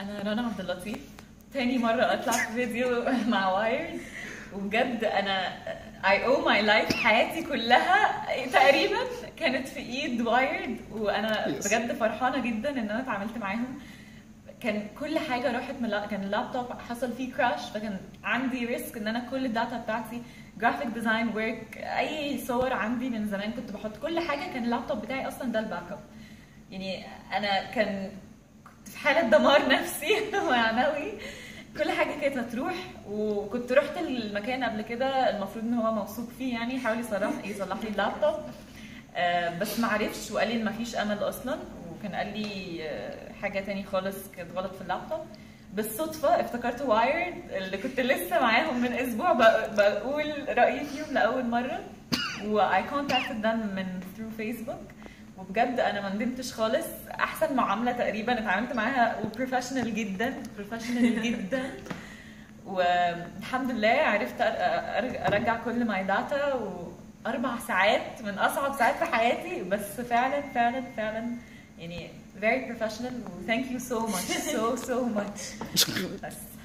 انا رنا عبد اللطيف تاني مرة اطلع في فيديو مع وايرد وبجد انا I owe my life حياتي كلها تقريبا كانت في ايد وايرد وانا Yes. بجد فرحانة جدا ان انا اتعاملت معاهم كان كل حاجه راحت من اللاب- كان اللابتوب حصل فيه كراش فكان عندي ريسك ان انا كل الداتا بتاعتي جرافيك ديزاين ورك اي صور عندي من زمان كنت بحط كل حاجه كان اللابتوب بتاعي اصلا ده الباك اب يعني انا كان كنت في حاله دمار نفسي معنوي كل حاجه كانت هتروح وكنت رحت المكان قبل كده المفروض ان هو موثوق فيه يعني يحاول يصلح يصلح لي اللابتوب آه، بس ما عرفش وقال لي ما فيش امل اصلا وكان قال لي آه، حاجه تاني خالص كانت غلط في اللابتوب بالصدفه افتكرت وايرد اللي كنت لسه معاهم من اسبوع ب- بقول رايي فيهم لاول مره واي contacted them من through فيسبوك وبجد انا ما ندمتش خالص احسن معامله تقريبا اتعاملت معاها وبروفيشنال جدا بروفيشنال جدا والحمد لله عرفت أر- أر- ارجع كل ماي داتا واربع ساعات من اصعب ساعات في حياتي بس فعلا فعلا فعلا يعني very professional و thank you so much so so much بس